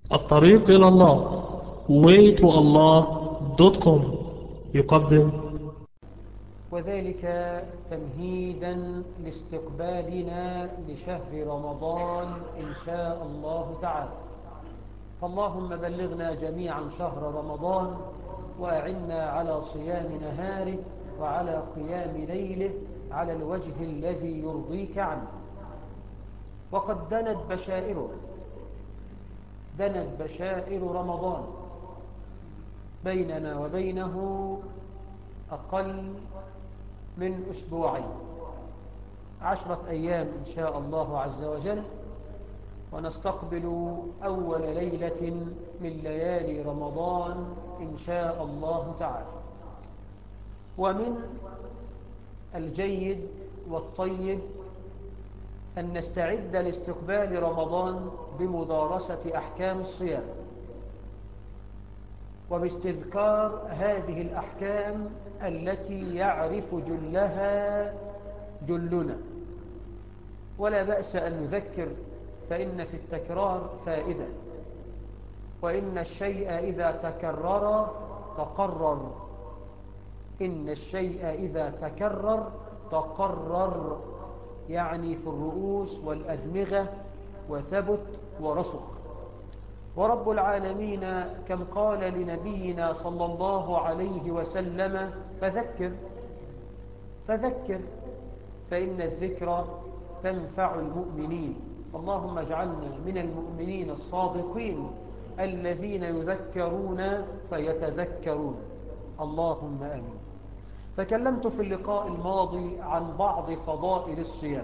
الطريق إلى الله waytoallah.com يقدم وذلك تمهيدا لاستقبالنا لشهر رمضان إن شاء الله تعالى فاللهم بلغنا جميعا شهر رمضان وأعنا على صيام نهاره وعلى قيام ليله على الوجه الذي يرضيك عنه وقد دنت بشائره دنت بشائر رمضان بيننا وبينه أقل من أسبوعين عشرة أيام إن شاء الله عز وجل ونستقبل أول ليلة من ليالي رمضان إن شاء الله تعالى ومن الجيد والطيب أن نستعد لاستقبال رمضان بمدارسة أحكام الصيام وباستذكار هذه الأحكام التي يعرف جلها جلنا ولا بأس أن نذكر فإن في التكرار فائدة وإن الشيء إذا تكرر تقرر إن الشيء إذا تكرر تقرر يعني في الرؤوس والأدمغة وثبت ورسخ ورب العالمين كم قال لنبينا صلى الله عليه وسلم فذكر فذكر فإن الذكر تنفع المؤمنين اللهم اجعلنا من المؤمنين الصادقين الذين يذكرون فيتذكرون اللهم آمين تكلمت في اللقاء الماضي عن بعض فضائل الصيام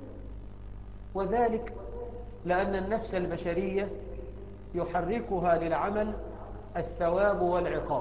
وذلك لأن النفس البشرية يحركها للعمل الثواب والعقاب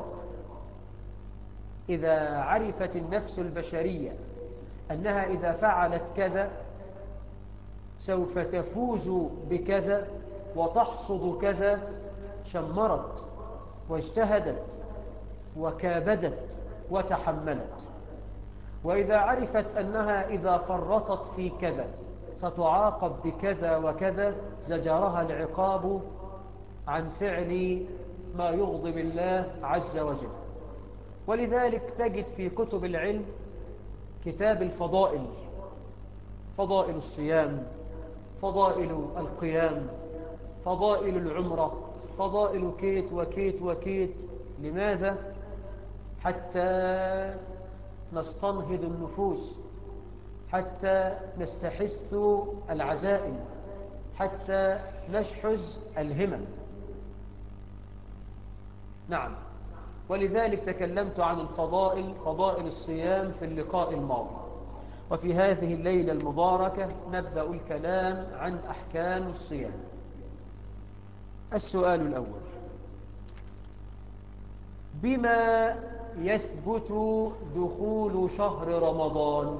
إذا عرفت النفس البشرية أنها إذا فعلت كذا سوف تفوز بكذا وتحصد كذا شمرت واجتهدت وكابدت وتحملت وإذا عرفت أنها إذا فرطت في كذا ستعاقب بكذا وكذا زجرها العقاب عن فعل ما يغضب الله عز وجل ولذلك تجد في كتب العلم كتاب الفضائل فضائل الصيام فضائل القيام فضائل العمرة فضائل كيت وكيت وكيت لماذا؟ حتى نستنهض النفوس حتى نستحث العزائم حتى نشحز الهمم نعم ولذلك تكلمت عن الفضائل فضائل الصيام في اللقاء الماضي وفي هذه الليلة المباركة نبدأ الكلام عن أحكام الصيام السؤال الأول بما يثبت دخول شهر رمضان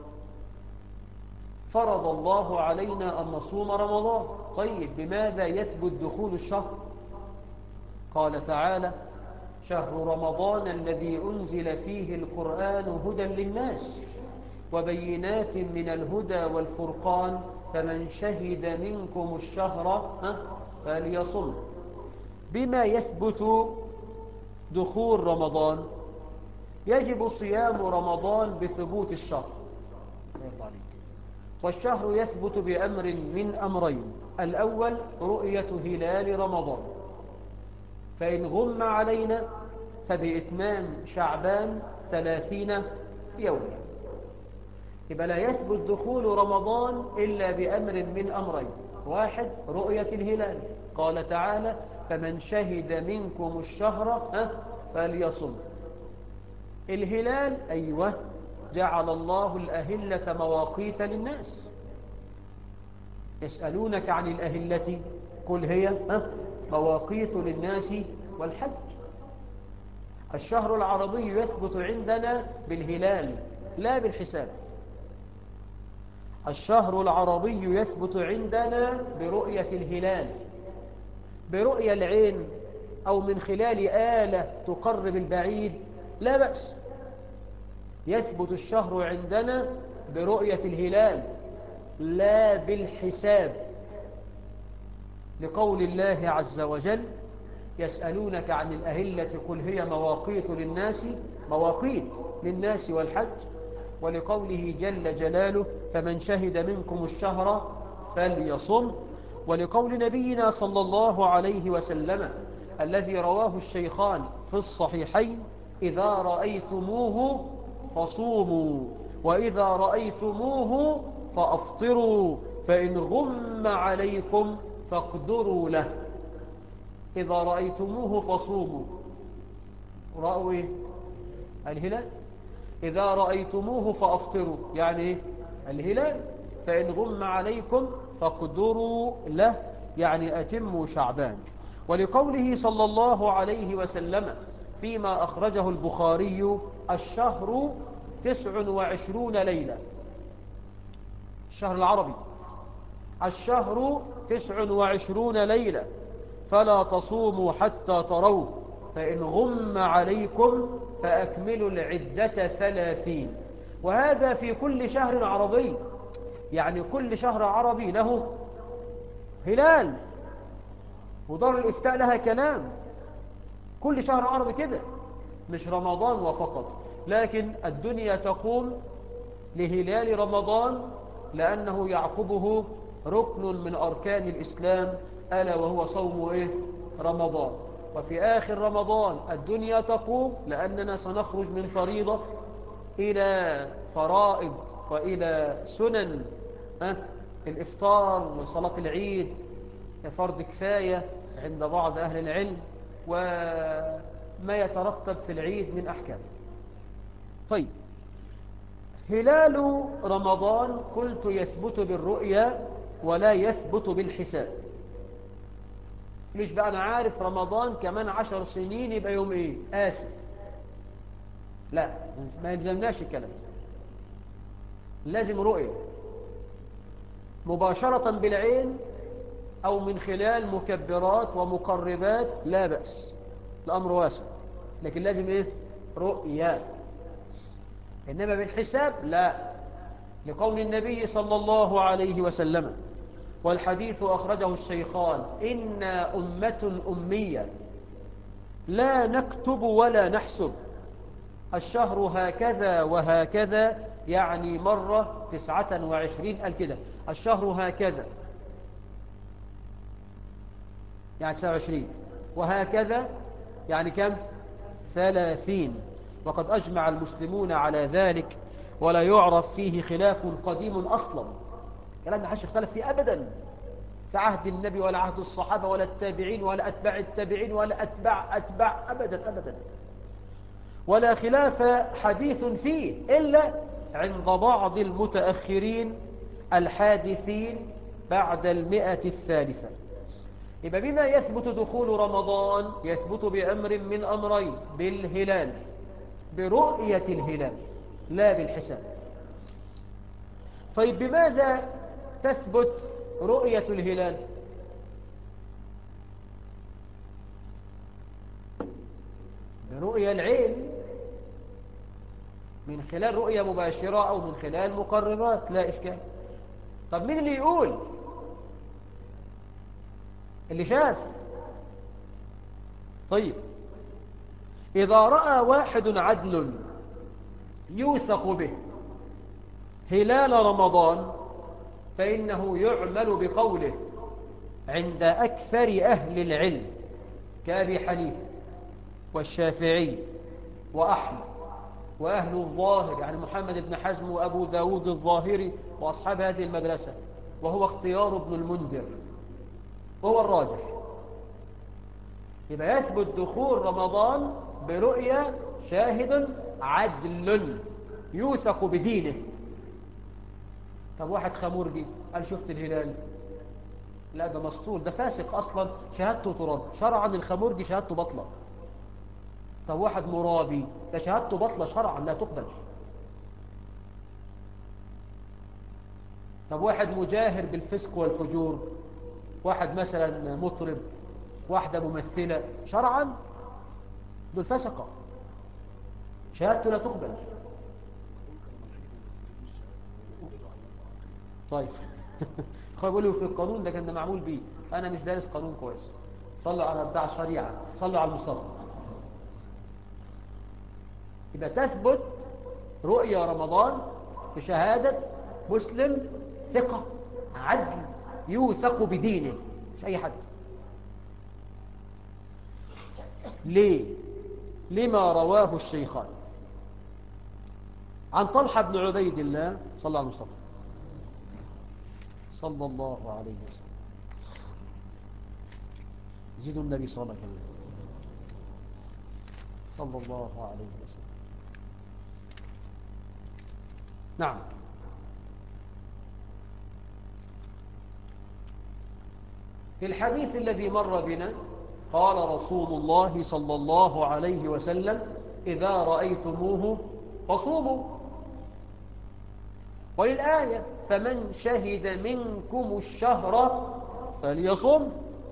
فرض الله علينا أن نصوم رمضان طيب بماذا يثبت دخول الشهر قال تعالى شهر رمضان الذي أنزل فيه القرآن هدى للناس وبينات من الهدى والفرقان فمن شهد منكم الشهر فليصم بما يثبت دخول رمضان يجب صيام رمضان بثبوت الشهر والشهر يثبت بأمر من أمرين الأول رؤية هلال رمضان فإن غم علينا فبإتمام شعبان ثلاثين يوما يبقى لا يثبت دخول رمضان إلا بأمر من أمرين واحد رؤية الهلال قال تعالى فمن شهد منكم الشهر فليصم الهلال أيوة جعل الله الأهلة مواقيت للناس يسألونك عن الأهلة قل هي مواقيت للناس والحج الشهر العربي يثبت عندنا بالهلال لا بالحساب الشهر العربي يثبت عندنا برؤية الهلال برؤية العين أو من خلال آلة تقرب البعيد لا بأس يثبت الشهر عندنا برؤية الهلال لا بالحساب لقول الله عز وجل يسألونك عن الأهلة قل هي مواقيت للناس مواقيت للناس والحج ولقوله جل جلاله فمن شهد منكم الشهر فليصم ولقول نبينا صلى الله عليه وسلم الذي رواه الشيخان في الصحيحين إذا رأيتموه فصوموا وإذا رأيتموه فأفطروا فإن غم عليكم فاقدروا له إذا رأيتموه فصوموا رأوا إيه؟ الهلال إذا رأيتموه فأفطروا يعني إيه؟ الهلال فإن غم عليكم فاقدروا له يعني أتموا شعبان ولقوله صلى الله عليه وسلم فيما أخرجه البخاري الشهر تسع وعشرون ليلة الشهر العربي الشهر تسع وعشرون ليلة فلا تصوموا حتى تروا فإن غم عليكم فأكملوا العدة ثلاثين وهذا في كل شهر عربي يعني كل شهر عربي له هلال ودار الإفتاء لها كلام كل شهر عربي كده مش رمضان وفقط لكن الدنيا تقوم لهلال رمضان لأنه يعقبه ركن من أركان الإسلام ألا وهو صوم إيه؟ رمضان وفي آخر رمضان الدنيا تقوم لأننا سنخرج من فريضة إلى فرائض وإلى سنن أه؟ الإفطار وصلاة العيد فرض كفاية عند بعض أهل العلم وما يترتب في العيد من أحكام طيب هلال رمضان قلت يثبت بالرؤيا ولا يثبت بالحساب مش بقى أنا عارف رمضان كمان عشر سنين يبقى يوم إيه آسف لا ما يلزمناش الكلام ده لازم رؤية مباشرة بالعين أو من خلال مكبرات ومقربات لا بأس الأمر واسع لكن لازم إيه رؤية إنما بالحساب لا لقول النبي صلى الله عليه وسلم والحديث أخرجه الشيخان إنا أمة أمية لا نكتب ولا نحسب الشهر هكذا وهكذا يعني مرة تسعة وعشرين قال كده الشهر هكذا يعني تسعة وعشرين وهكذا يعني كم ثلاثين وقد أجمع المسلمون على ذلك ولا يعرف فيه خلاف قديم أصلا كلام ما حدش اختلف فيه أبدا في عهد النبي ولا عهد الصحابة ولا التابعين ولا أتباع التابعين ولا أتباع أتباع أبدا أبدا ولا خلاف حديث فيه إلا عند بعض المتأخرين الحادثين بعد المئة الثالثة يبقى بما يثبت دخول رمضان يثبت بأمر من أمرين بالهلال برؤية الهلال لا بالحساب طيب بماذا تثبت رؤية الهلال برؤية العين من خلال رؤية مباشرة أو من خلال مقربات لا إشكال طب مين اللي يقول اللي شاف طيب إذا رأى واحد عدل يوثق به هلال رمضان فإنه يعمل بقوله عند أكثر أهل العلم كأبي حنيفة والشافعي وأحمد وأهل الظاهر يعني محمد بن حزم وأبو داود الظاهري وأصحاب هذه المدرسة وهو اختيار ابن المنذر وهو الراجح يبقى يثبت دخول رمضان برؤية شاهد عدل يوثق بدينه طب واحد خمورجي قال شفت الهلال لا ده مسطول ده فاسق أصلا شهادته ترد شرعا الخمورجي شهادته بطلة طب واحد مرابي ده شهادته بطلة شرعا لا تقبل طب واحد مجاهر بالفسق والفجور واحد مثلا مطرب واحدة ممثلة شرعا دول فسقة شهادته لا تقبل طيب خلوا بيقولوا في القانون ده كان معمول بيه أنا مش دارس قانون كويس صلوا على بتاع الشريعة صلوا على المصطفى يبقى تثبت رؤيا رمضان بشهادة مسلم ثقة عدل يوثق بدينه مش أي حد ليه لما رواه الشيخان عن طلحة بن عبيد الله صلى الله عليه المصطفى صلى الله عليه وسلم زيدوا النبي صلى الله عليه وسلم صلى الله عليه وسلم نعم في الحديث الذي مر بنا قال رسول الله صلى الله عليه وسلم إذا رأيتموه فصوموا وللآية فمن شهد منكم الشهر فليصم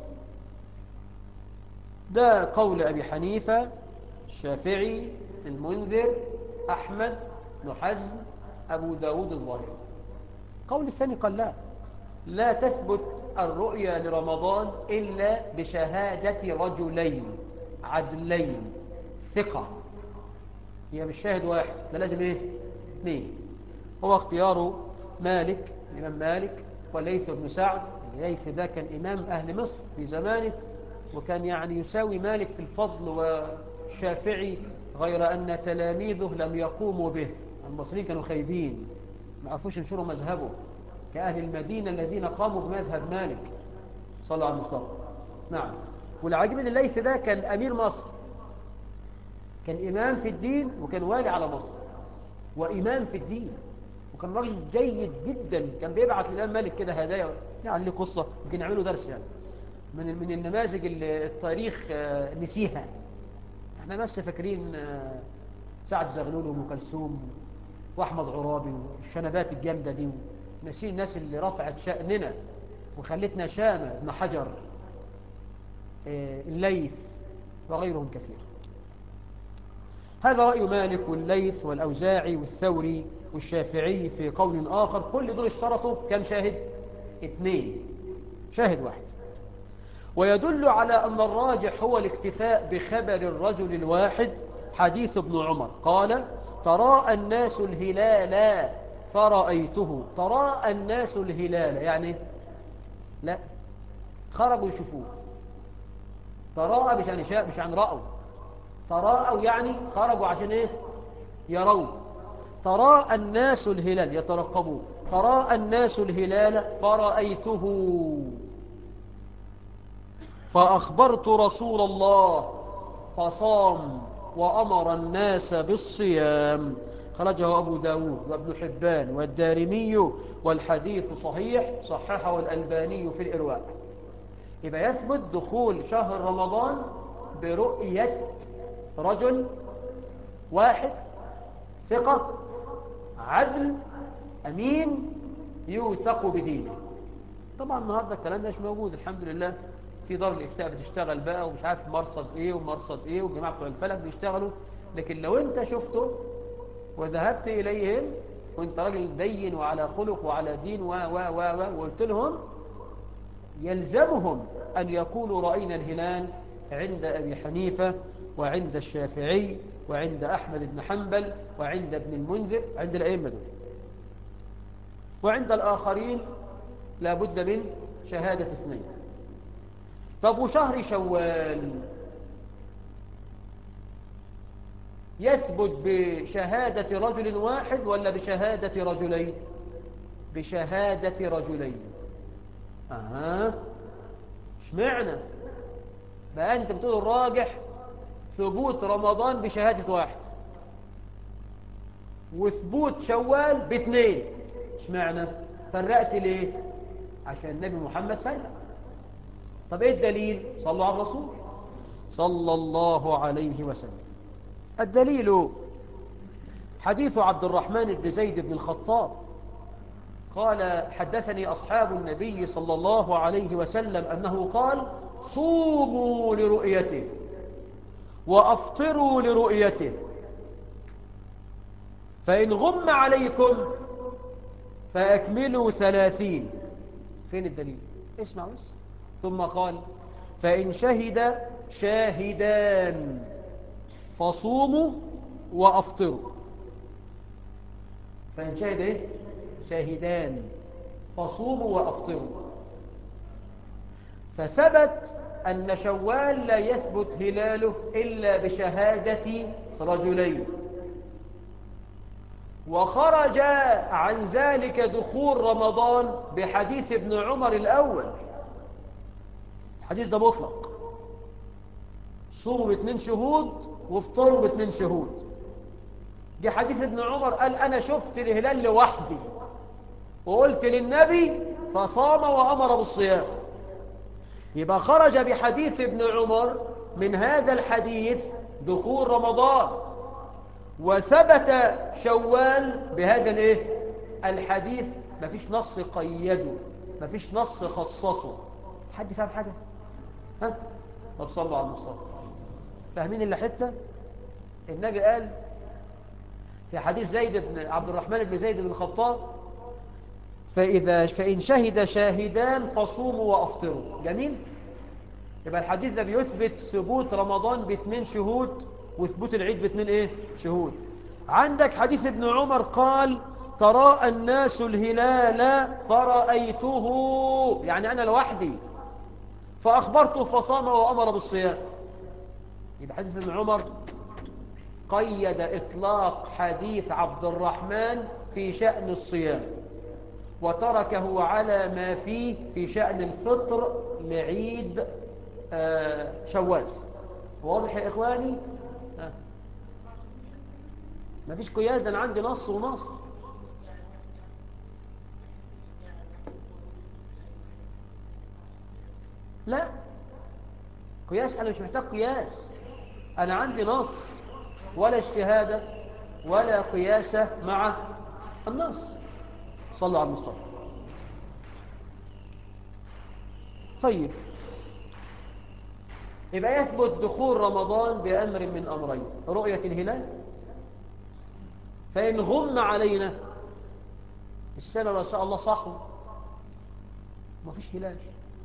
ده قول أبي حنيفة الشافعي المنذر أحمد بن حزم أبو داود الظاهر قول الثاني قال لا لا تثبت الرؤيا لرمضان إلا بشهادة رجلين عدلين ثقة هي مش شاهد واحد ده لازم ايه اثنين هو اختيار مالك الإمام مالك وليث بن سعد ليث ده كان إمام أهل مصر في زمانه وكان يعني يساوي مالك في الفضل والشافعي غير أن تلاميذه لم يقوموا به المصريين كانوا خايبين ما عرفوش ينشروا مذهبه كأهل المدينة الذين قاموا بمذهب مالك صلى الله عليه المصطفى نعم والعجيب ان الليث ده كان أمير مصر كان إمام في الدين وكان والي على مصر وإمام في الدين وكان راجل جيد جدا كان بيبعت للإمام مالك كده هدايا يعني ليه قصة يمكن يعملوا درس يعني من من النماذج اللي التاريخ نسيها احنا بس فاكرين سعد زغلول وام كلثوم واحمد عرابي والشنبات الجامده دي ناسين الناس اللي رفعت شأننا وخلتنا شامة ابن حجر الليث وغيرهم كثير هذا رأي مالك والليث والأوزاعي والثوري والشافعي في قول آخر كل دول اشترطوا كم شاهد؟ اثنين شاهد واحد ويدل على أن الراجح هو الاكتفاء بخبر الرجل الواحد حديث ابن عمر قال تراءى الناس الهلال فرأيته تراءى الناس الهلال يعني لا خرجوا يشوفوه تراءى مش عن شاء مش عن رأوا تراءوا يعني خرجوا عشان ايه يروا تراءى الناس الهلال يترقبوا تراءى الناس الهلال فرأيته فأخبرت رسول الله فصام وأمر الناس بالصيام خرجه أبو داود وابن حبان والدارمي والحديث صحيح صححه الألباني في الإرواء يبقى يثبت دخول شهر رمضان برؤية رجل واحد ثقة عدل أمين يوثق بدينه طبعا النهاردة الكلام ده مش موجود الحمد لله في دار الإفتاء بتشتغل بقى ومش عارف مرصد إيه ومرصد إيه والجماعة بتوع الفلك بيشتغلوا لكن لو أنت شفته وذهبت إليهم وانت راجل دين وعلى خلق وعلى دين و و و و وقلت لهم يلزمهم أن يقولوا رأينا الهلال عند أبي حنيفة وعند الشافعي وعند أحمد بن حنبل وعند ابن المنذر عند الأئمة دول وعند الآخرين لا بد من شهادة اثنين طب وشهر شوال يثبت بشهادة رجل واحد ولا بشهادة رجلين بشهادة رجلين أها اشمعنى بقى أنت بتقول الراجح ثبوت رمضان بشهادة واحد وثبوت شوال باثنين اشمعنى فرقت ليه عشان النبي محمد فرق طب ايه الدليل صلوا على الرسول صلى الله عليه وسلم الدليل حديث عبد الرحمن بن زيد بن الخطاب قال حدثني أصحاب النبي صلى الله عليه وسلم أنه قال صوموا لرؤيته وأفطروا لرؤيته فإن غم عليكم فأكملوا ثلاثين فين الدليل اسمع بس ثم قال فإن شهد شاهدان فصوموا وأفطروا فإن شهد إيه؟ شاهدان فصوموا وأفطروا فثبت أن شوال لا يثبت هلاله إلا بشهادة رجلين وخرج عن ذلك دخول رمضان بحديث ابن عمر الأول الحديث ده مطلق صوموا باثنين شهود وافطروا باثنين شهود دي حديث ابن عمر قال أنا شفت الهلال لوحدي وقلت للنبي فصام وأمر بالصيام يبقى خرج بحديث ابن عمر من هذا الحديث دخول رمضان وثبت شوال بهذا الايه الحديث مفيش نص قيده مفيش نص خصصه حد فاهم حاجه ها طب صلوا على المصطفى فاهمين اللي حته النبي قال في حديث زيد بن عبد الرحمن بن زيد بن الخطاب فإذا فإن شهد شاهدان فصوموا وأفطروا جميل يبقى الحديث ده بيثبت ثبوت رمضان باثنين شهود وثبوت العيد باثنين ايه شهود عندك حديث ابن عمر قال تراءى الناس الهلال فرأيته يعني أنا لوحدي فأخبرته فصام وأمر بالصيام يبقى حديث ابن عمر قيد إطلاق حديث عبد الرحمن في شأن الصيام وتركه على ما فيه في شأن الفطر لعيد آه شوال واضح يا إخواني آه. ما فيش قياس أنا عندي نص ونص لا قياس أنا مش محتاج قياس أنا عندي نص ولا اجتهاد ولا قياس مع النص صلوا على المصطفى طيب يبقى يثبت دخول رمضان بأمر من أمرين رؤية الهلال فإن غم علينا السنة ما شاء الله صحو ما فيش هلال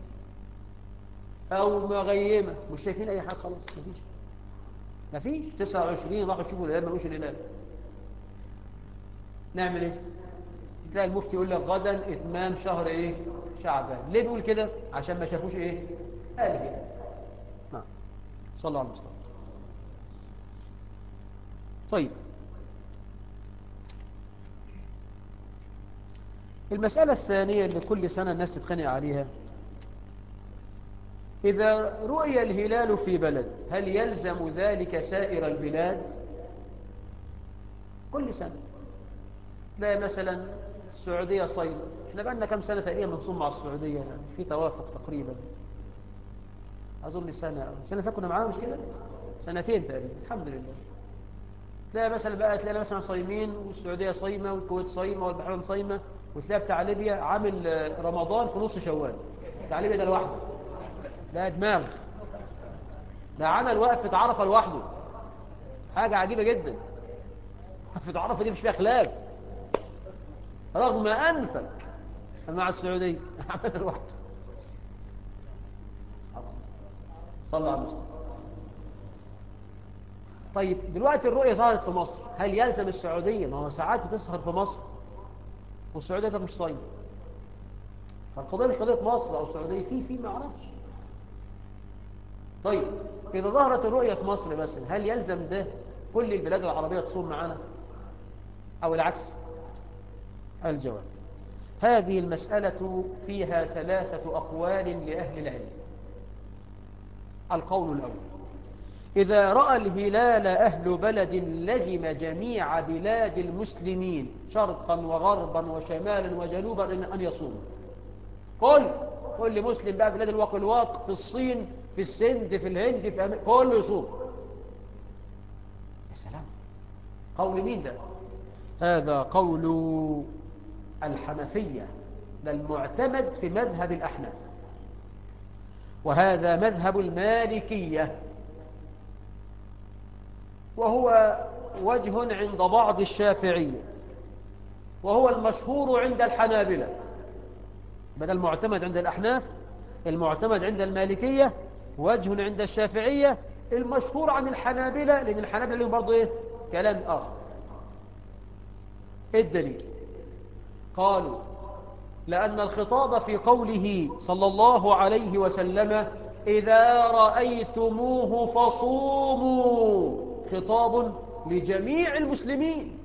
أو مغيمة مش شايفين أي حاجة خلاص ما فيش ما فيش 29 راحوا يشوفوا الهلال ما مش الهلال نعمل ايه تلاقي المفتي يقول لك غدا اتمام شهر ايه شعبان ليه بيقول كده عشان ما شافوش ايه قال كده نعم صلوا على المصطفى طيب المسألة الثانية اللي كل سنة الناس تتخانق عليها إذا رؤي الهلال في بلد هل يلزم ذلك سائر البلاد كل سنة تلاقي مثلا السعودية صيم احنا بقى لنا كم سنة تقريبا بنصوم مع السعودية يعني في توافق تقريبا أظن سنة سنة فكنا معاها مش كده سنتين تقريبا الحمد لله تلاقي مثلا بقى تلاقي مثلا صايمين والسعودية صايمة والكويت صايمة والبحرين صايمة وتلاقي بتاع ليبيا عامل رمضان في نص شوال بتاع ليبيا ده لوحده ده دماغ ده عمل وقفة عرفة لوحده حاجة عجيبة جدا وقفة عرفة دي مش فيها خلاف رغم أنفك مع السعودية عمل لوحده صلى على المصطفى طيب دلوقتي الرؤية ظهرت في مصر هل يلزم السعودية ما هو ساعات بتسهر في مصر والسعودية ده مش صايم فالقضية مش قضية مصر أو السعودية في في ما اعرفش طيب إذا ظهرت الرؤية في مصر مثلا هل يلزم ده كل البلاد العربية تصوم معنا أو العكس الجواب هذه المسألة فيها ثلاثة أقوال لأهل العلم القول الأول إذا رأى الهلال أهل بلد لزم جميع بلاد المسلمين شرقا وغربا وشمالا وجنوبا أن يصوموا كل كل مسلم بقى بلاد الواق الواق في الصين في السند في الهند في أمريكا كله يصوم يا سلام قول مين ده هذا قول الحنفية ده المعتمد في مذهب الأحناف وهذا مذهب المالكية وهو وجه عند بعض الشافعية وهو المشهور عند الحنابلة بدل المعتمد عند الأحناف المعتمد عند المالكية وجه عند الشافعية المشهور عن الحنابلة لأن الحنابلة لهم برضو إيه كلام آخر إيه الدليل قالوا لأن الخطاب في قوله صلى الله عليه وسلم إذا رأيتموه فصوموا خطاب لجميع المسلمين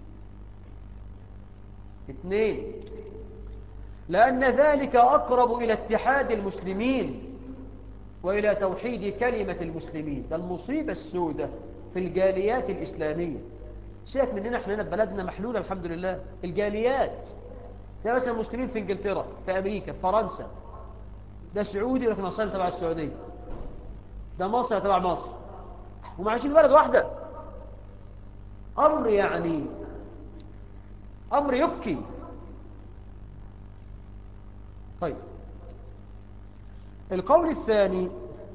اثنين لأن ذلك أقرب إلى اتحاد المسلمين وإلى توحيد كلمة المسلمين ده المصيبة السوداء في الجاليات الإسلامية سيبك مننا احنا هنا في بلدنا محلولة الحمد لله الجاليات ده مثلا المسلمين في انجلترا في أمريكا في فرنسا ده سعودي لكن أصلا تبع السعودية ده مصر تبع مصر هم عايشين بلد واحدة أمر يعني أمر يبكي طيب القول الثاني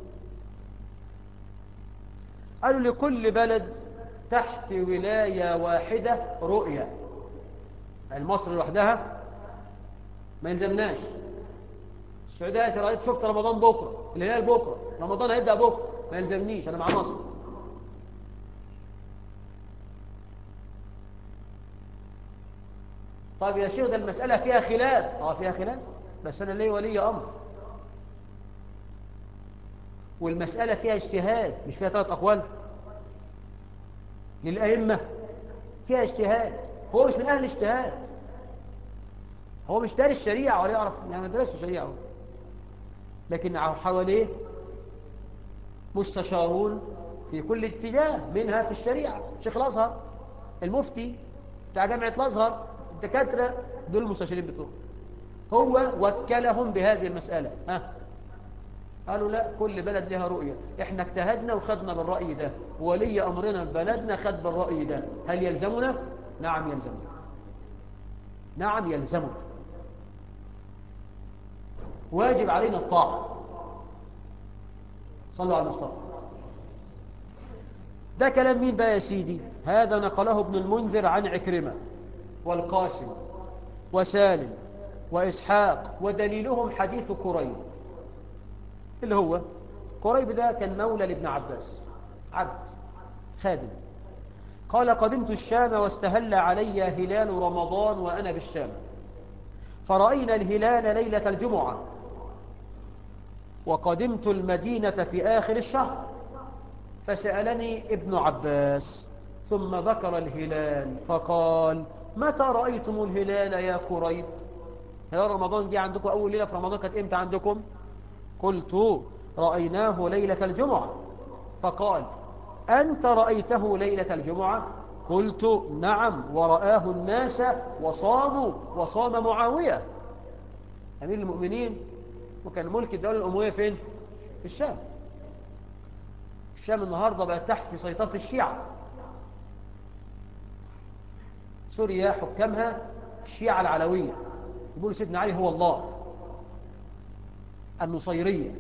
قالوا لكل بلد تحت ولاية واحدة رؤية يعني مصر لوحدها ما يلزمناش السعودية رأيت شفت رمضان بكرة الهلال بكرة رمضان هيبدأ بكرة ما يلزمنيش أنا مع مصر طيب يا شيخ ده المسألة فيها خلاف اه فيها خلاف بس أنا ليه ولي أمر والمسألة فيها اجتهاد مش فيها ثلاث أقوال للأئمة فيها اجتهاد هو مش من أهل الاجتهاد هو مش دارس الشريعة ولا يعرف يعني ما درسش الشريعة لكن حواليه مستشارون في كل اتجاه منها في الشريعة شيخ الأزهر المفتي بتاع جامعة الأزهر الدكاترة دول المستشارين بتوعه هو وكلهم بهذه المسألة ها قالوا لا كل بلد لها رؤية احنا اجتهدنا وخدنا بالرأي ده ولي أمرنا في بلدنا خد بالرأي ده هل يلزمنا؟ نعم يلزمنا نعم يلزمنا واجب علينا الطاعة صلوا على المصطفى ده كلام مين بقى يا سيدي هذا نقله ابن المنذر عن عكرمة والقاسم وسالم وإسحاق ودليلهم حديث كريب اللي هو قريب ده كان مولى لابن عباس عبد خادم قال قدمت الشام واستهل علي هلال رمضان وأنا بالشام فرأينا الهلال ليلة الجمعة وقدمت المدينة في آخر الشهر فسألني ابن عباس ثم ذكر الهلال فقال متى رأيتم الهلال يا قريب هلال رمضان جه عندكم أول ليلة في رمضان كانت إمتى عندكم قلت رأيناه ليلة الجمعة فقال أنت رأيته ليلة الجمعة قلت نعم ورآه الناس وصاموا وصام معاوية أمير المؤمنين وكان ملك الدولة الأموية فين؟ في الشام الشام النهاردة بقت تحت سيطرة الشيعة سوريا حكامها الشيعة العلوية يقولوا سيدنا علي هو الله النصيرية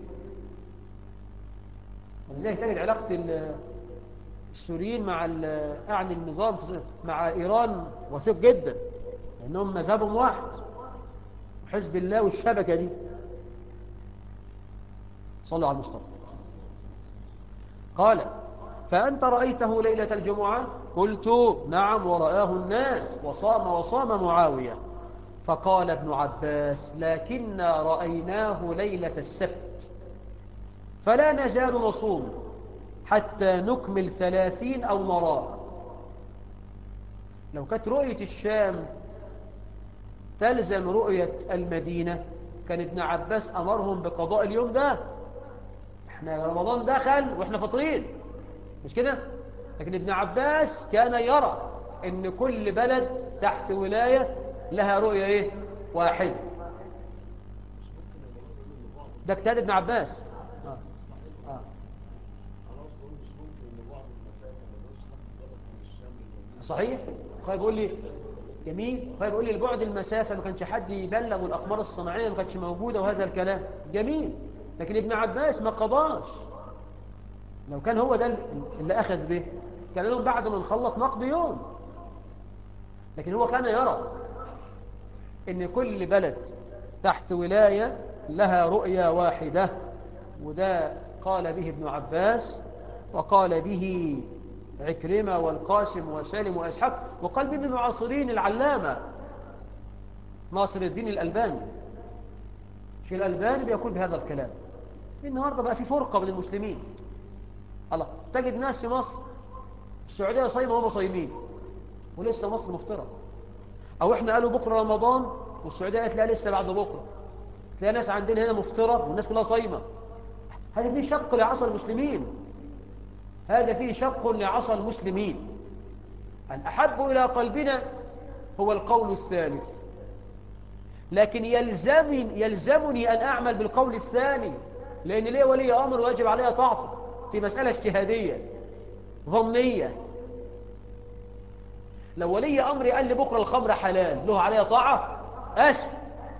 ولذلك تجد علاقة السوريين مع أعني النظام مع إيران وثيق جدا لأنهم مذهبهم واحد وحزب الله والشبكة دي صلوا على المصطفى قال فأنت رأيته ليلة الجمعة قلت نعم ورآه الناس وصام وصام معاوية فقال ابن عباس لكننا رأيناه ليلة السبت فلا نزال نصوم حتى نكمل ثلاثين أو نراه لو كانت رؤية الشام تلزم رؤية المدينة كان ابن عباس أمرهم بقضاء اليوم ده احنا رمضان دخل واحنا فطرين مش كده لكن ابن عباس كان يرى ان كل بلد تحت ولاية لها رؤية ايه واحدة ده اجتهاد ابن عباس آه. آه. صحيح خايف بيقول لي جميل خايف بيقول لي البعد المسافة ما كانش حد يبلغ والأقمار الصناعية ما كانتش موجودة وهذا الكلام جميل لكن ابن عباس ما قضاش لو كان هو ده اللي أخذ به كان لهم بعد ما نخلص نقضي يوم لكن هو كان يرى ان كل بلد تحت ولاية لها رؤيا واحدة وده قال به ابن عباس وقال به عكرمة والقاسم وسالم وأسحاق وقال به المعاصرين العلامة ناصر الدين الألباني في الألباني بيقول بهذا الكلام النهاردة بقى في فرقة من المسلمين الله تجد ناس في مصر السعودية صايمة وهم صايمين ولسه مصر مفطرة أو إحنا قالوا بكرة رمضان والسعودية قالت لا لسه بعد بكرة تلاقي ناس عندنا هنا مفطرة والناس كلها صايمة هذا فيه شق لعصى المسلمين هذا فيه شق لعصى المسلمين الأحب إلى قلبنا هو القول الثالث لكن يلزمني, يلزمني أن أعمل بالقول الثاني لأن ليه ولي أمر واجب عليها طاعته في مسألة اجتهادية ظنية لو ولي أمر قال لي بكرة الخمر حلال له عليها طاعة أسف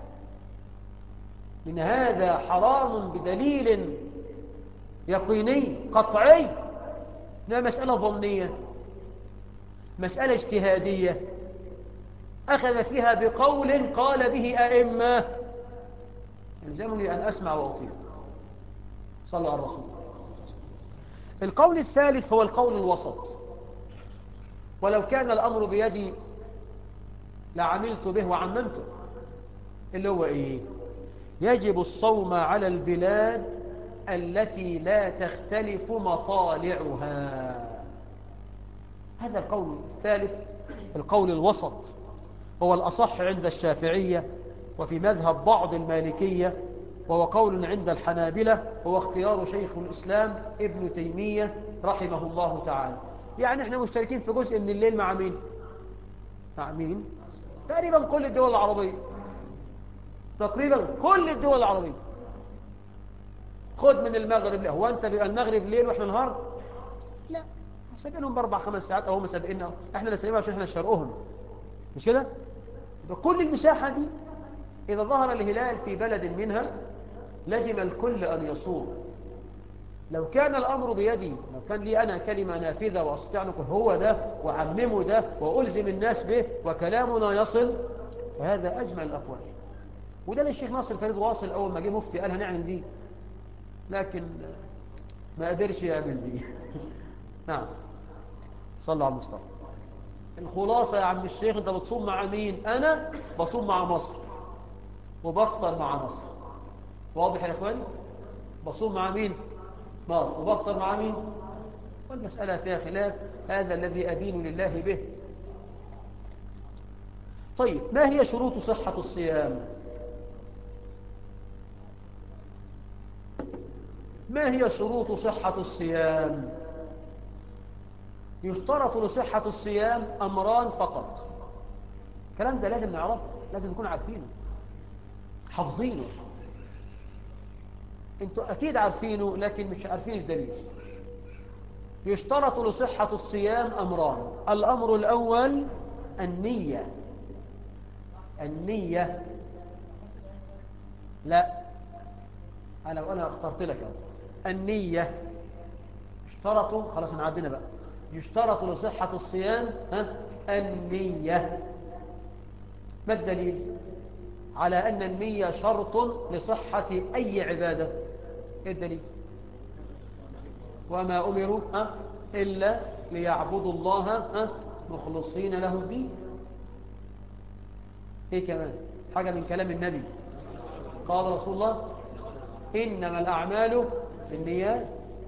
من هذا حرام بدليل يقيني قطعي إنها مسألة ظنية مسألة اجتهادية أخذ فيها بقول قال به أئمة يلزمني أن أسمع وأطيع صلى على الرسول القول الثالث هو القول الوسط ولو كان الأمر بيدي لعملت به وعممته اللي هو إيه يجب الصوم على البلاد التي لا تختلف مطالعها هذا القول الثالث القول الوسط هو الأصح عند الشافعية وفي مذهب بعض المالكية وهو قول عند الحنابلة هو اختيار شيخ الإسلام ابن تيمية رحمه الله تعالى يعني احنا مشتركين في جزء من الليل مع مين مع مين تقريبا كل الدول العربية تقريبا كل الدول العربية خد من المغرب لا هو انت بيبقى المغرب ليل واحنا نهار لا سابقينهم باربع خمس ساعات او هم سابقيننا احنا اللي سابقين عشان احنا شرقهم مش كده يبقى كل المساحة دي إذا ظهر الهلال في بلد منها لزم الكل أن يصوم لو كان الأمر بيدي لو كان لي أنا كلمة نافذة وأستطيع أن هو ده وعممه ده وألزم الناس به وكلامنا يصل فهذا أجمل الأقوال وده اللي الشيخ ناصر فريد واصل أول ما جه مفتي قال هنعمل دي لكن ما قدرش يعمل دي نعم صلى على المصطفى الخلاصة يا عم الشيخ انت بتصوم مع مين انا بصوم مع مصر وبفطر مع مصر واضح يا اخواني بصوم مع مين مصر وبفطر مع مين والمسألة فيها خلاف هذا الذي أدين لله به طيب ما هي شروط صحة الصيام ما هي شروط صحة الصيام يشترط لصحة الصيام أمران فقط الكلام ده لازم نعرفه لازم نكون عارفينه حافظينه انتوا أكيد عارفينه لكن مش عارفين الدليل يشترط لصحة الصيام أمران الأمر الأول النية النية لا أنا أنا اخترت لك النية اشترطوا خلاص نعدنا بقى يشترط لصحة الصيام ها النية ما الدليل على أن النية شرط لصحة أي عبادة إيه الدليل وما أمروا ها إلا ليعبدوا الله ها مخلصين له الدين إيه كمان حاجة من كلام النبي قال رسول الله إنما الأعمال بالنيات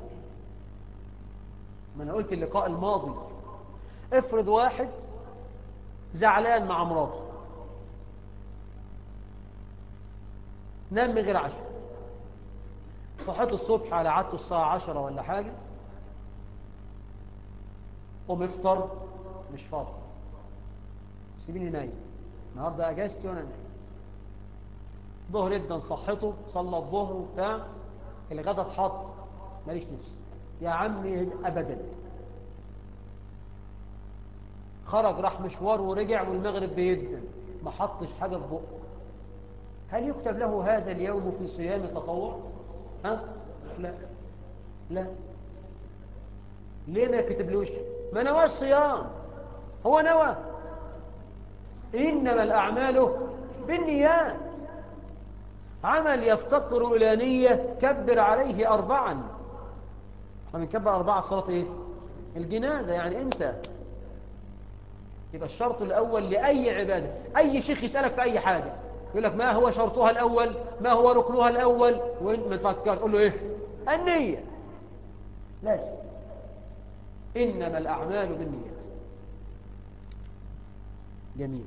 ما أنا قلت اللقاء الماضي افرض واحد زعلان مع مراته نام من غير عشاء صحيت الصبح على عادته الساعة عشرة ولا حاجة قوم افطر مش فاضي سيبيني نايم النهارده اجازتي وانا نايم ظهر جدا صحته صلى الظهر وبتاع الغدا اتحط ماليش نفس يا عمي ابدا خرج راح مشوار ورجع والمغرب بيدن ما حطش حاجه في بقه هل يكتب له هذا اليوم في صيام تطوع ها لا لا ليه ما يكتبلوش ما نوى الصيام هو نوى إنما الأعمال بالنيات عمل يفتقر إلى نية كبر عليه أربعا احنا بنكبر أربعة في صلاة إيه؟ الجنازة يعني انسى يبقى الشرط الأول لأي عبادة أي شيخ يسألك في أي حاجة يقول لك ما هو شرطها الأول ما هو ركنها الأول وانت ما تفكر تقول له إيه النية لازم إنما الأعمال بالنيات جميل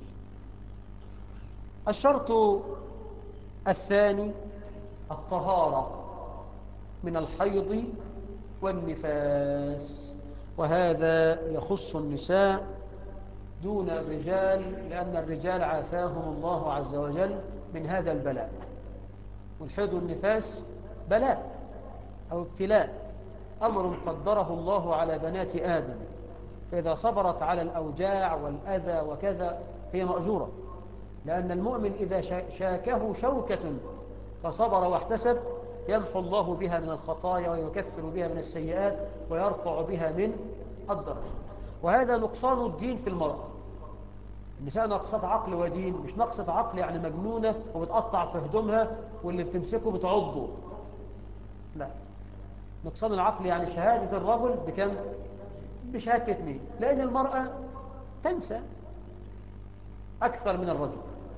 الشرط الثاني الطهارة من الحيض والنفاس وهذا يخص النساء دون الرجال لأن الرجال عافاهم الله عز وجل من هذا البلاء والحيض والنفاس بلاء أو ابتلاء أمر قدره الله على بنات آدم فإذا صبرت على الأوجاع والأذى وكذا هي مأجورة لأن المؤمن إذا شاكه شوكة فصبر واحتسب يمحو الله بها من الخطايا ويكفر بها من السيئات ويرفع بها من الدرجة وهذا نقصان الدين في المرأة النساء ناقصات عقل ودين مش نقصة عقل يعني مجنونة وبتقطع في هدومها واللي بتمسكه بتعضه لا نقصان العقل يعني شهادة الرجل بكم بشهادة اثنين لأن المرأة تنسى أكثر من الرجل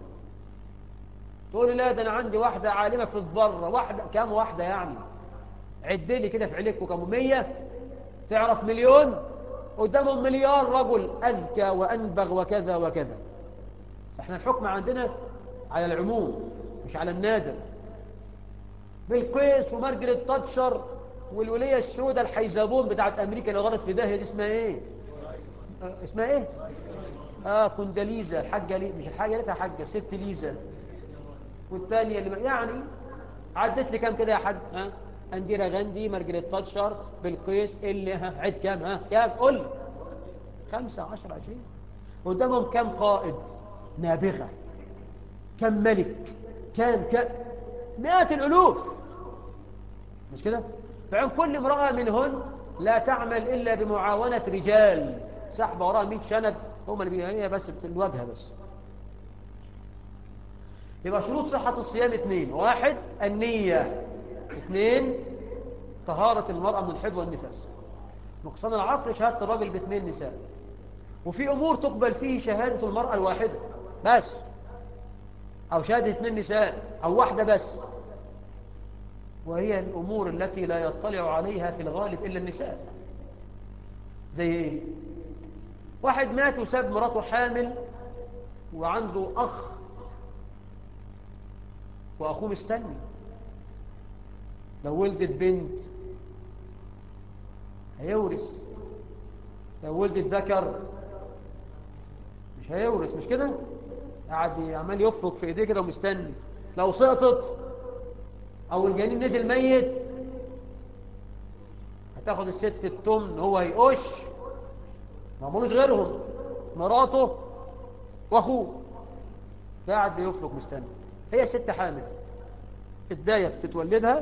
تقول لا ده أنا عندي واحدة عالمة في الذرة واحدة كم واحدة يعني عد لي كده في عليك كم مية تعرف مليون قدامهم مليار رجل أذكى وأنبغ وكذا وكذا فإحنا الحكم عندنا على العموم مش على النادر بالقيس ومارجريت تاتشر والولية السوداء الحيزابون بتاعت أمريكا اللي غلط في داهية دي اسمها إيه؟ آه اسمها إيه؟ آه كونداليزا الحاجة لي مش الحاجة ليتها حاجة ست ليزا والثانية اللي يعني عدت لي كام كده يا حاج ها انديرا غاندي مارجريت تاتشر بالقيس اللي ها عد كام ها كام قول لي خمسة عشر عشرين قدامهم كام قائد نابغة كم ملك كام كام مئات الألوف مش كده فعن كل امرأة منهن لا تعمل إلا بمعاونة رجال سحبة وراها 100 شنب هم اللي هي بس الواجهة بس يبقى شروط صحة الصيام اثنين واحد النية اثنين طهارة المرأة من الحيض والنفاس نقصان العقل شهادة الراجل باثنين نساء وفي أمور تقبل فيه شهادة المرأة الواحدة بس أو شهادة اثنين نساء أو واحدة بس وهي الأمور التي لا يطلع عليها في الغالب إلا النساء زي إيه؟ واحد مات وساب مراته حامل وعنده أخ وأخوه مستني لو ولدت بنت هيورث لو ولدت ذكر مش هيورث مش كده قاعد عمال يفرك في ايديه كده ومستني لو سقطت او الجنين نزل ميت هتاخد الست التمن هو هيقش ما ملوش غيرهم مراته واخوه قاعد بيفرك مستني هي ست حامل الداية بتتولدها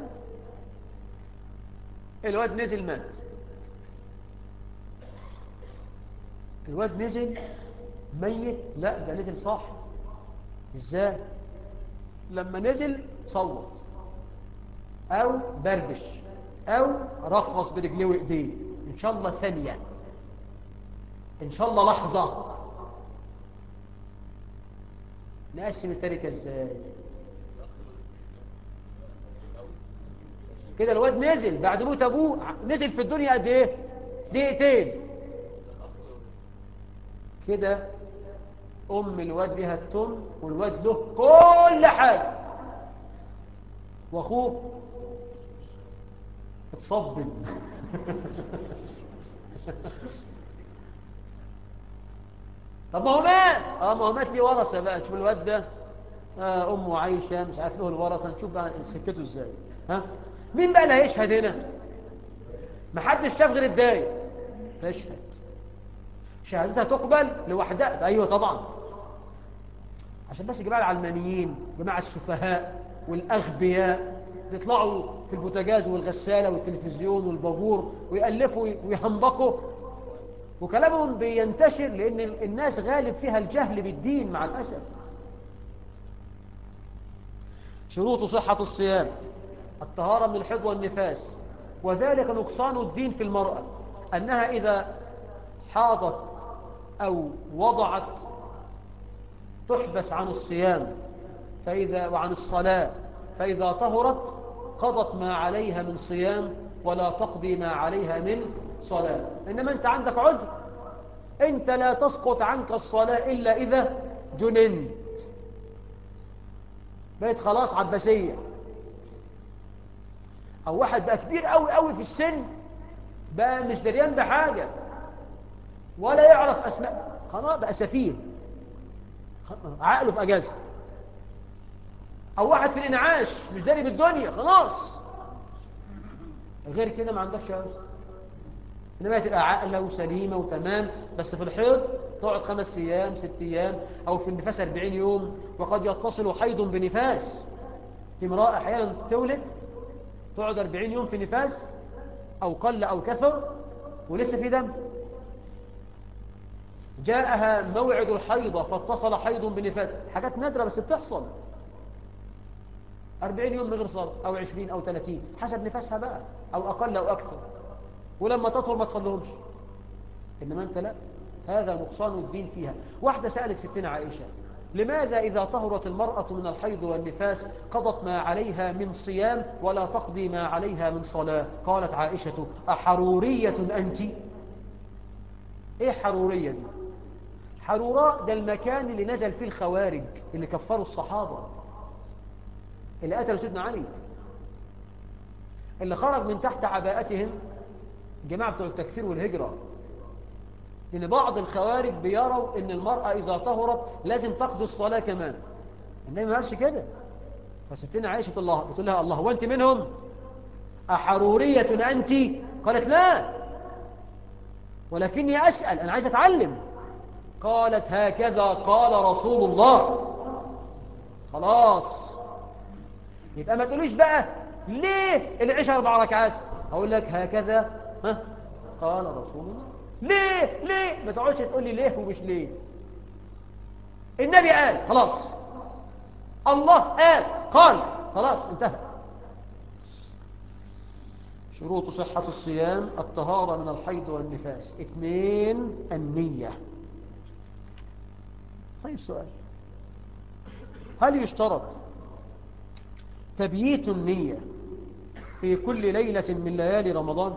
الواد نزل مات الواد نزل ميت لا ده نزل صح ازاي لما نزل صوت او بربش او رخص برجليه وايديه ان شاء الله ثانيه ان شاء الله لحظه نقسم التركه ازاي كده الواد نزل بعد موت ابوه نزل في الدنيا قد ايه دقيقتين كده ام الواد لها التم والواد له كل حاجه واخوه اتصبن طب ما هو مات اه ما هو مات ليه ورثه بقى تشوف الواد ده آه امه عايشه مش عارف له الورثه نشوف بقى سكته ازاي ها مين بقى اللي هيشهد هنا ما حدش شاف غير الداية تشهد شهادتها تقبل لوحدها ايوه طبعا عشان بس جماعه العلمانيين جماعه السفهاء والاغبياء بيطلعوا في البوتاجاز والغساله والتلفزيون والبابور ويالفوا ويهنبقوا وكلامهم بينتشر لان الناس غالب فيها الجهل بالدين مع الاسف شروط صحة الصيام الطهارة من الحيض والنفاس وذلك نقصان الدين في المرأة أنها إذا حاضت أو وضعت تحبس عن الصيام فإذا وعن الصلاة فإذا طهرت قضت ما عليها من صيام ولا تقضي ما عليها من صلاة إنما أنت عندك عذر أنت لا تسقط عنك الصلاة إلا إذا جننت بقيت خلاص عباسية أو واحد بقى كبير قوي قوي في السن بقى مش دريان بحاجة ولا يعرف أسماء خلاص بقى سفيه عقله في أجازة أو واحد في الإنعاش مش داري بالدنيا خلاص غير كده ما عندكش عذر إنما تبقى عاقلة وسليمة وتمام بس في الحيض تقعد خمس أيام ست أيام أو في النفاس أربعين يوم وقد يتصل حيض بنفاس في امرأة أحيانا تولد تقعد أربعين يوم في نفاس أو قل أو كثر ولسه في دم جاءها موعد الحيضة فاتصل حيض بنفاس حاجات نادرة بس بتحصل أربعين يوم من غير صلاة أو عشرين أو ثلاثين حسب نفاسها بقى أو أقل أو أكثر ولما تطهر ما تصلهمش إنما أنت لا هذا نقصان الدين فيها واحدة سألت ستنا عائشة لماذا إذا طهرت المرأة من الحيض والنفاس قضت ما عليها من صيام ولا تقضي ما عليها من صلاة قالت عائشة أحرورية أنت إيه حرورية دي حروراء ده المكان اللي نزل فيه الخوارج اللي كفروا الصحابة اللي قتلوا سيدنا علي اللي خرج من تحت عباءتهم الجماعة بتوع التكفير والهجرة لأن بعض الخوارج بيروا أن المرأة إذا طهرت لازم تقضي الصلاة كمان النبي ما قالش كده فستنا عائشة الله بتقول لها الله وأنت منهم أحرورية أنت قالت لا ولكني أسأل أنا عايز أتعلم قالت هكذا قال رسول الله خلاص يبقى ما تقوليش بقى ليه العشاء أربع ركعات أقول لك هكذا ها قال رسول الله ليه ليه ما تقعدش تقول لي ليه ومش ليه النبي قال خلاص الله قال قال خلاص انتهى شروط صحة الصيام الطهارة من الحيض والنفاس اثنين النية طيب سؤال هل يشترط تبييت النية في كل ليلة من ليالي رمضان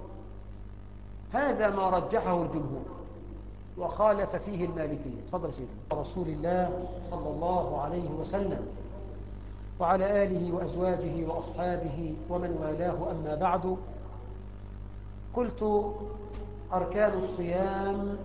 هذا ما رجحه الجمهور وخالف فيه المالكية تفضل سيدنا رسول الله صلى الله عليه وسلم وعلى آله وأزواجه وأصحابه ومن والاه أما بعد قلت أركان الصيام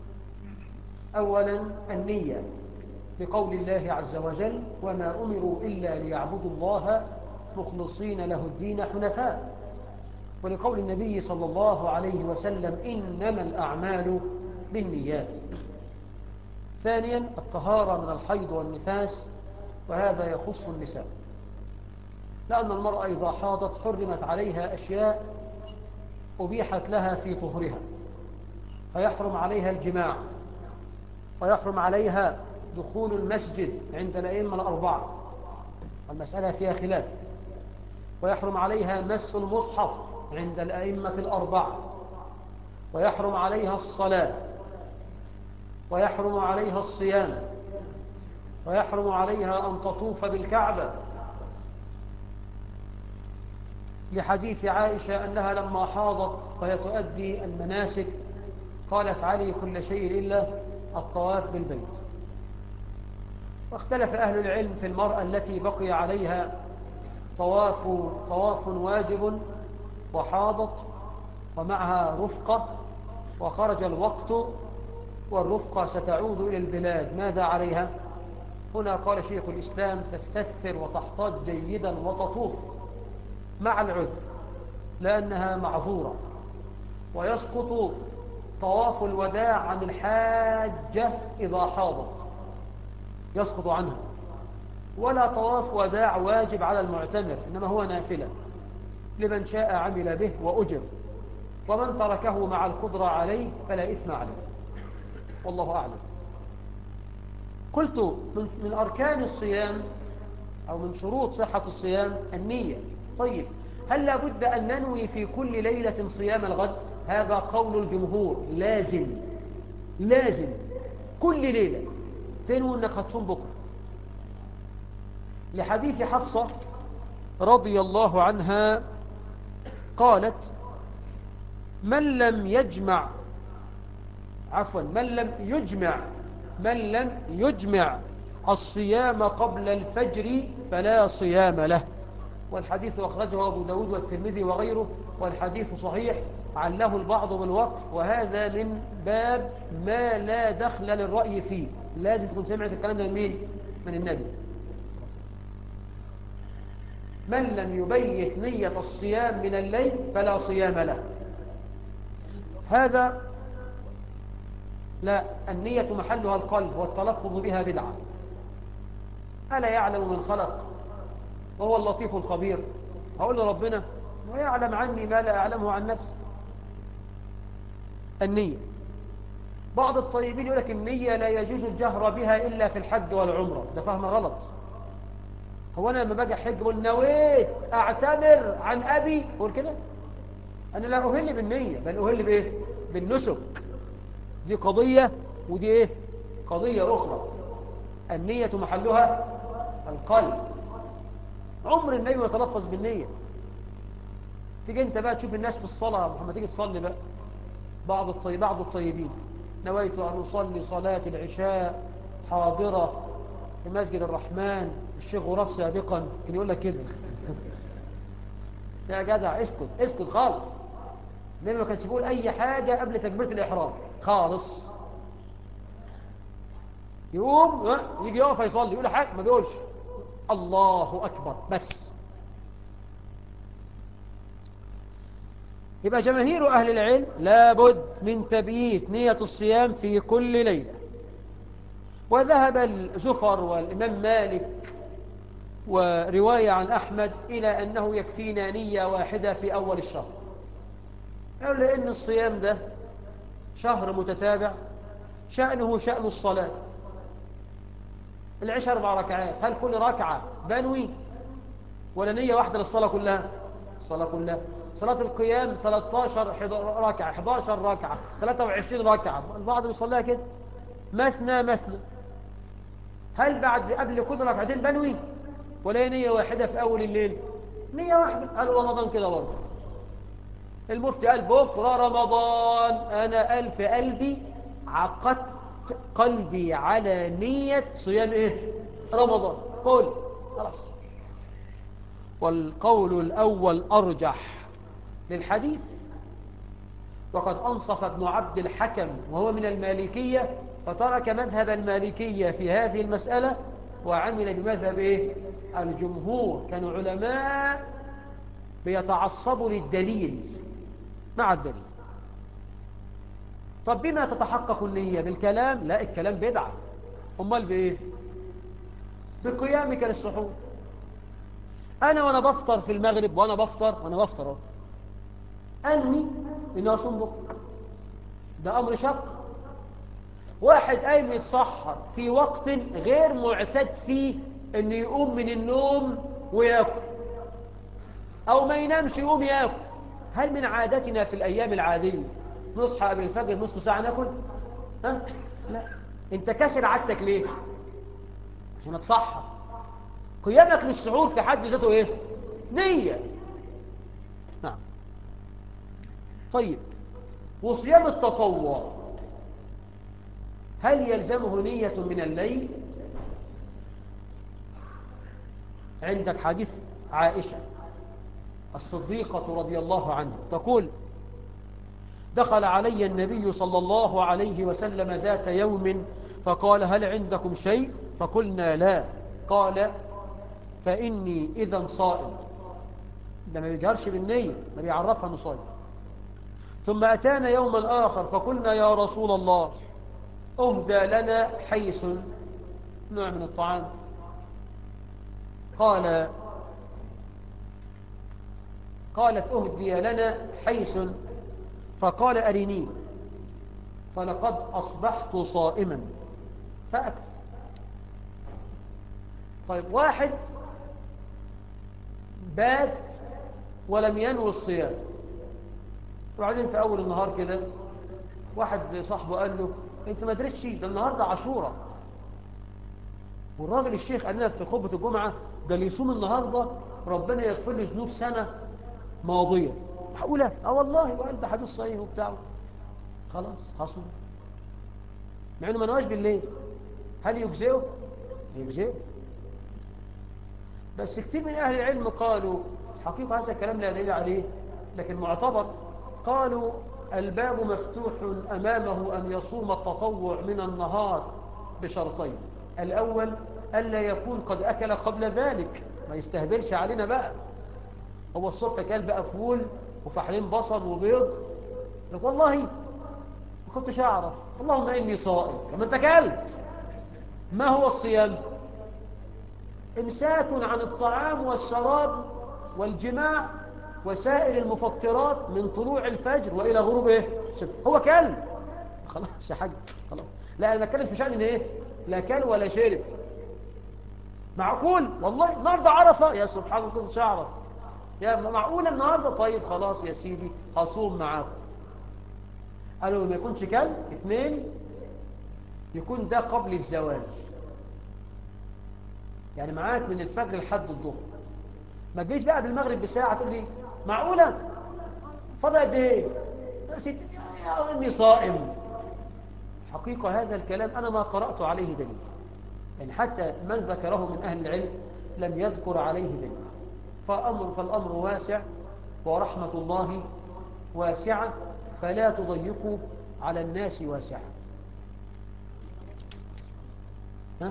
أولا النية بقول الله عز وجل وما أمروا إلا ليعبدوا الله مخلصين له الدين حنفاء ولقول النبي صلى الله عليه وسلم إنما الأعمال بالنيات ثانيا الطهارة من الحيض والنفاس وهذا يخص النساء لأن المرأة إذا حاضت حرمت عليها أشياء أبيحت لها في طهرها فيحرم عليها الجماع ويحرم عليها دخول المسجد عند الأئمة الأربعة والمسألة فيها خلاف ويحرم عليها مس المصحف عند الأئمة الأربعة ويحرم عليها الصلاة ويحرم عليها الصيام ويحرم عليها أن تطوف بالكعبة لحديث عائشة أنها لما حاضت وهي تؤدي المناسك قال افعلي كل شيء إلا الطواف بالبيت واختلف أهل العلم في المرأة التي بقي عليها طواف, طواف واجب وحاضت ومعها رفقة وخرج الوقت والرفقة ستعود إلى البلاد ماذا عليها؟ هنا قال شيخ الإسلام تستثر وتحتاج جيدا وتطوف مع العذر لأنها معذورة ويسقط طواف الوداع عن الحاجة إذا حاضت يسقط عنها ولا طواف وداع واجب على المعتمر إنما هو نافلة لمن شاء عمل به وأجر ومن تركه مع القدرة عليه فلا إثم عليه والله أعلم قلت من, من أركان الصيام أو من شروط صحة الصيام النية طيب هل لابد أن ننوي في كل ليلة صيام الغد هذا قول الجمهور لازم لازم كل ليلة تنوي أنك هتصوم بكرة لحديث حفصة رضي الله عنها قالت من لم يجمع عفوا من لم يجمع من لم يجمع الصيام قبل الفجر فلا صيام له والحديث أخرجه أبو داود والترمذي وغيره والحديث صحيح عله البعض بالوقف وهذا من باب ما لا دخل للرأي فيه لازم تكون سمعت الكلام ده من مين؟ من النبي من لم يبيت نية الصيام من الليل فلا صيام له هذا لا النية محلها القلب والتلفظ بها بدعة ألا يعلم من خلق وهو اللطيف الخبير هقول لربنا ويعلم عني ما لا أعلمه عن نفسي النية بعض الطيبين يقول لك النية لا يجوز الجهر بها إلا في الحج والعمرة ده فهم غلط هو أنا لما باجي حج بقول نويت أعتمر عن أبي بقول كده أنا لا أهل بالنية بل أهل بإيه بالنسك دي قضية ودي إيه قضية أخرى النية محلها القلب عمر النبي ما يتلفظ بالنية تيجي انت بقى تشوف الناس في الصلاة محمد تيجي تصلي بقى بعض الطيب بعض الطيبين نويت أن أصلي صلاة العشاء حاضرة في مسجد الرحمن الشيخ غراب سابقا كان يقول لك كده يا جدع اسكت اسكت خالص النبي ما كانش بيقول أي حاجة قبل تكبيرة الإحرام خالص يقوم يجي يقف يصلي يقول حاجة ما بيقولش الله أكبر بس يبقى جماهير أهل العلم لابد من تبييت نية الصيام في كل ليلة وذهب الزفر والإمام مالك ورواية عن أحمد إلى أنه يكفينا نية واحدة في أول الشهر قالوا لأن الصيام ده شهر متتابع شأنه شأن الصلاة العشاء أربع ركعات هل كل ركعة بنوي ولا نية واحدة للصلاة كلها الصلاة كلها صلاة القيام 13 ركعة 11 ركعة 23 ركعة البعض بيصليها كده مثنى مثنى هل بعد قبل كل ركعتين بنوي ولا نية واحدة في أول الليل نية واحدة قال رمضان كده برضه المفتي قال بكرة رمضان أنا ألف قلبي عقدت قلبي على نية صيام إيه رمضان قول خلاص والقول الأول أرجح للحديث وقد أنصف ابن عبد الحكم وهو من المالكية فترك مذهب المالكية في هذه المسألة وعمل بمذهب إيه؟ الجمهور كانوا علماء بيتعصبوا للدليل مع الدليل طب بما تتحقق النية بالكلام لا الكلام بدعة أمال بإيه بقيامك للسحور أنا وأنا بفطر في المغرب وأنا بفطر وأنا بفطر أنوي إنه أصوم بكرة ده أمر شق واحد قايم يتسحر في وقت غير معتاد فيه إنه يقوم من النوم ويأكل أو ما ينامش يقوم يأكل هل من عادتنا في الأيام العادية نصحى قبل الفجر نصف ساعة ناكل ها؟ لا انت كسر عادتك ليه عشان اتصحى قيامك للسحور في حد ذاته ايه نية نعم طيب وصيام التطوع هل يلزمه نية من الليل عندك حديث عائشة الصديقة رضي الله عنها تقول دخل علي النبي صلى الله عليه وسلم ذات يوم فقال هل عندكم شيء فقلنا لا قال فإني إذا صائم ده ما بيجهرش بالنية ما بيعرفها أنه صائم ثم أتانا يوما آخر فقلنا يا رسول الله أهدى لنا حيث نوع من الطعام قال قالت أهدي لنا حيث فقال أرني فلقد أصبحت صائما فأكل طيب واحد بات ولم ينوي الصيام وبعدين في أول النهار كده واحد صاحبه قال له انت ما درستش ده النهارده عاشوره والراجل الشيخ قال لنا في خطبه الجمعه ده اللي يصوم النهارده ربنا يغفر له ذنوب سنه ماضيه معقوله اه والله وقال ده حديث صحيح وبتاع خلاص هصوم مع انه ما نواش بالليل هل يجزئه يجزئه بس كتير من اهل العلم قالوا حقيقه هذا الكلام لا دليل عليه لكن معتبر قالوا الباب مفتوح أمامه أن يصوم التطوع من النهار بشرطين الأول ألا يكون قد أكل قبل ذلك ما يستهبلش علينا بقى هو الصبح كان بقى فول وفحلين بصل وبيض لك والله ما كنتش أعرف اللهم إني صائم كما أنت كلت ما هو الصيام إمساك عن الطعام والشراب والجماع وسائر المفطرات من طلوع الفجر والى غروب ايه هو كل خلاص يا حاج خلاص لا انا بتكلم في شان ايه لا كل ولا شرب معقول والله النهارده عرفه يا سبحان الله كنتش اعرف يا معقول النهارده طيب خلاص يا سيدي هصوم معاكم قالوا ما يكونش كل اثنين يكون ده قبل الزوال يعني معاك من الفجر لحد الظهر ما تجيش بقى بالمغرب بساعه تقول لي معقولة فضل قد ايه يا ستي يا اني صائم حقيقة هذا الكلام أنا ما قرأت عليه دليل يعني حتى من ذكره من أهل العلم لم يذكر عليه دليل فأمر فالأمر واسع ورحمة الله واسعة فلا تضيقوا على الناس واسعة ها؟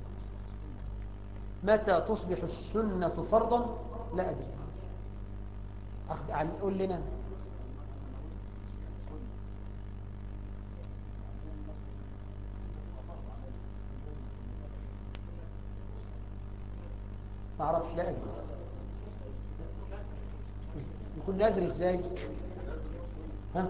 متى تصبح السنة فرضا لا أدري قول لنا ما اعرفش لا ادري يكون نذر ازاي ها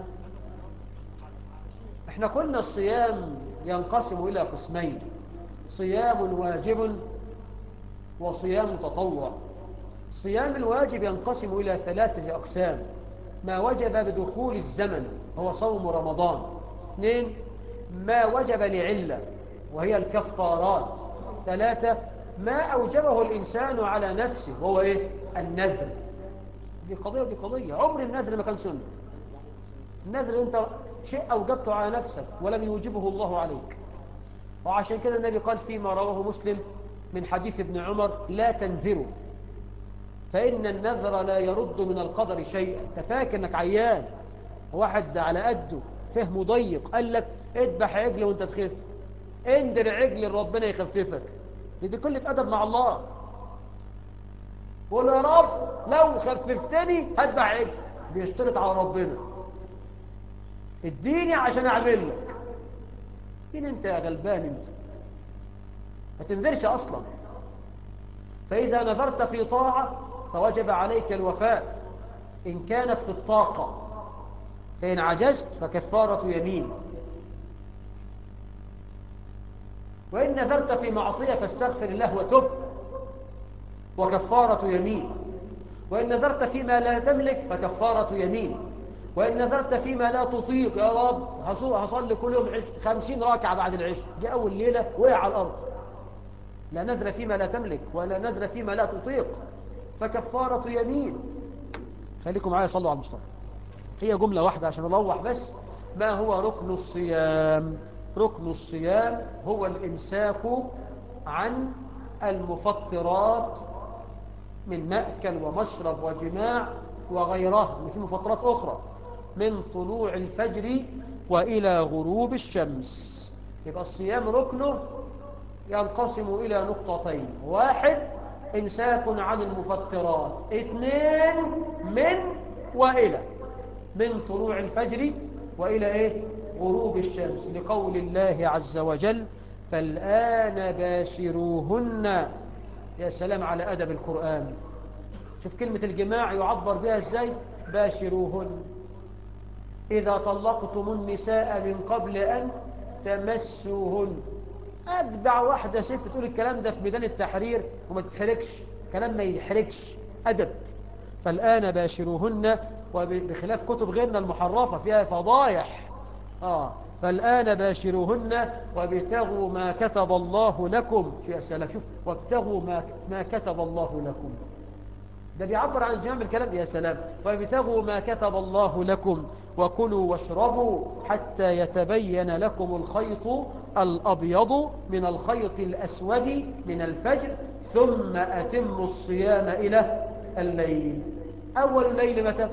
احنا قلنا الصيام ينقسم الى قسمين صيام واجب وصيام تطوع الصيام الواجب ينقسم إلى ثلاثة أقسام ما وجب بدخول الزمن هو صوم رمضان اثنين ما وجب لعلة وهي الكفارات ثلاثة ما أوجبه الإنسان على نفسه وهو إيه؟ النذر دي قضية دي قضية عمر النذر ما كان سنة النذر أنت شيء أوجبته على نفسك ولم يوجبه الله عليك وعشان كده النبي قال فيما رواه مسلم من حديث ابن عمر لا تنذروا فإن النذر لا يرد من القدر شيئا انت فاكر انك عيان واحد على قده فهمه ضيق قال لك اذبح عجل وانت تخف اندر عجل ربنا يخففك دي, دي كلة أدب مع الله قول يا رب لو خففتني هذبح عجل بيشترط على ربنا اديني عشان اعمل لك مين انت يا غلبان انت ما تنذرش اصلا فاذا نذرت في طاعه فوجب عليك الوفاء إن كانت في الطاقة فإن عجزت فكفارة يمين وإن نذرت في معصية فاستغفر الله وتب وكفارة يمين وإن نذرت فيما لا تملك فكفارة يمين وإن نذرت فيما لا تطيق يا رب هصلي كل يوم خمسين راكعة بعد العشاء دي أول ليلة وقع على الأرض لا نذر فيما لا تملك ولا نذر فيما لا تطيق فكفارة يمين خليكم معايا صلوا على المصطفى هي جملة واحدة عشان نلوح بس ما هو ركن الصيام ركن الصيام هو الإمساك عن المفطرات من مأكل ومشرب وجماع وغيرها في مفطرات أخرى من طلوع الفجر وإلى غروب الشمس يبقى الصيام ركنه ينقسم إلى نقطتين واحد إمساك عن المفطرات اثنين من وإلى من طلوع الفجر وإلى إيه غروب الشمس لقول الله عز وجل فالآن باشروهن يا سلام على أدب القرآن شوف كلمة الجماع يعبر بها إزاي باشروهن إذا طلقتم النساء من قبل أن تمسوهن أجدع واحدة ست تقول الكلام ده في ميدان التحرير وما تتحركش كلام ما يحركش أدب فالآن باشروهن وبخلاف كتب غيرنا المحرفة فيها فضايح آه فالآن باشروهن وابتغوا ما كتب الله لكم شو يا سلام شوف وابتغوا ما, ما كتب الله لكم ده بيعبر عن جمع الكلام يا سلام وابتغوا ما كتب الله لكم وكلوا واشربوا حتى يتبين لكم الخيط الأبيض من الخيط الأسود من الفجر ثم أتموا الصيام إلى الليل أول الليل متى؟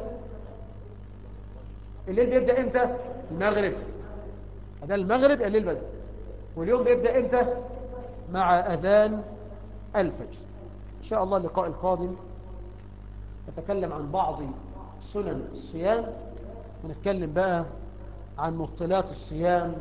الليل بيبدأ إمتى؟ المغرب هذا المغرب الليل بدأ واليوم بيبدأ إمتى؟ مع أذان الفجر إن شاء الله اللقاء القادم نتكلم عن بعض سنن الصيام ونتكلم بقى عن مبطلات الصيام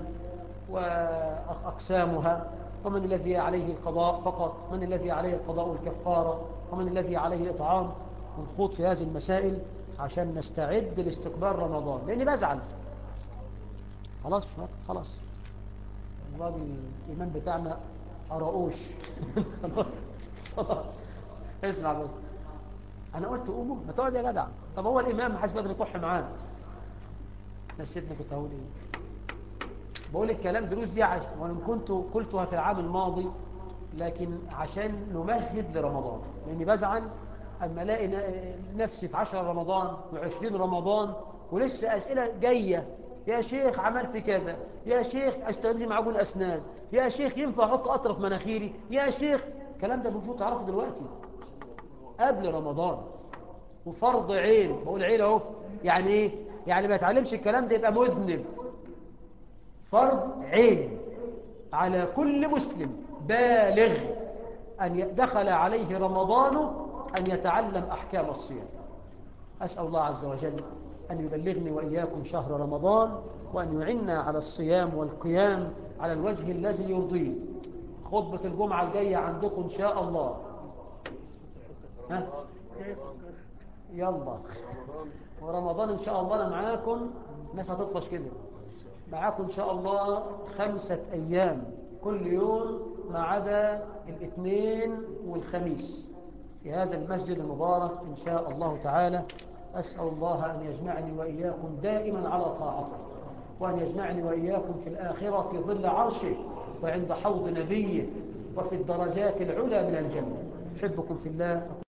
وأقسامها ومن الذي عليه القضاء فقط من الذي عليه القضاء والكفارة ومن الذي عليه الإطعام ونخوض في هذه المسائل عشان نستعد لاستقبال رمضان لأني بزعل خلاص مش وقت خلاص الراجل الإمام بتاعنا أرقوش خلاص خلاص اسمع بس انا قلت قوموا ما تقعد يا جدع طب هو الامام حاسس بدري يكح معاه نسيتني كنت هقول ايه بقول الكلام دروس دي عشان وانا كنت قلتها في العام الماضي لكن عشان نمهد لرمضان لاني بزعل اما الاقي نفسي في 10 رمضان و20 رمضان ولسه اسئله جايه يا شيخ عملت كذا يا شيخ استخدم معجون اسنان يا شيخ ينفع احط قطره في مناخيري يا شيخ الكلام ده المفروض تعرفه دلوقتي قبل رمضان وفرض عين بقول عين اهو يعني ايه يعني ما يتعلمش الكلام ده يبقى مذنب فرض عين على كل مسلم بالغ أن دخل عليه رمضان أن يتعلم أحكام الصيام أسأل الله عز وجل أن يبلغني وإياكم شهر رمضان وأن يعنا على الصيام والقيام على الوجه الذي يرضيه خطبة الجمعة الجاية عندكم إن شاء الله ها؟ يلا ورمضان إن شاء الله أنا معاكم الناس هتطفش كده معاكم إن شاء الله خمسة أيام كل يوم ما عدا الاثنين والخميس في هذا المسجد المبارك إن شاء الله تعالى أسأل الله أن يجمعني وإياكم دائما على طاعته وأن يجمعني وإياكم في الآخرة في ظل عرشه وعند حوض نبيه وفي الدرجات العلى من الجنة أحبكم في الله